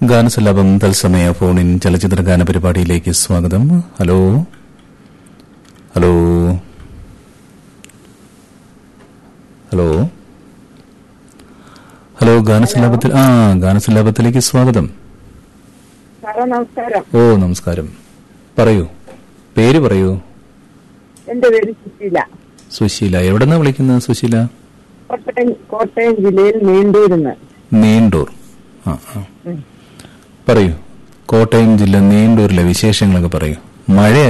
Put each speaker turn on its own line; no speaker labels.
ഗാനസല്ലാപം തത്സമയ ഫോണിൻ ചലച്ചിത്ര ഗാന പരിപാടിയിലേക്ക് സ്വാഗതം ഹലോ ഹലോ ഹലോ ഹലോ ഗാനസല്ലാപത്തിൽ ആ ഗാനസല്ലാപത്തിലേക്ക് സ്വാഗതം
സാറേ നമസ്കാരം
ഓ നമസ്കാരം പറയൂ പേര് പറയൂ
എന്റെ പേര് സുശീല
സുശീല എവിടെന്നാ വിളിക്കുന്നത് സുശീല
കോട്ടയം കോട്ടയം ജില്ലയിൽ നീണ്ടൂരിന്ന്
നീണ്ടൂർ ആ ആ പറയൂ കോട്ടയം ജില്ല നീണ്ടൂരിലെ വിശേഷങ്ങളൊക്കെ പറയൂ മഴ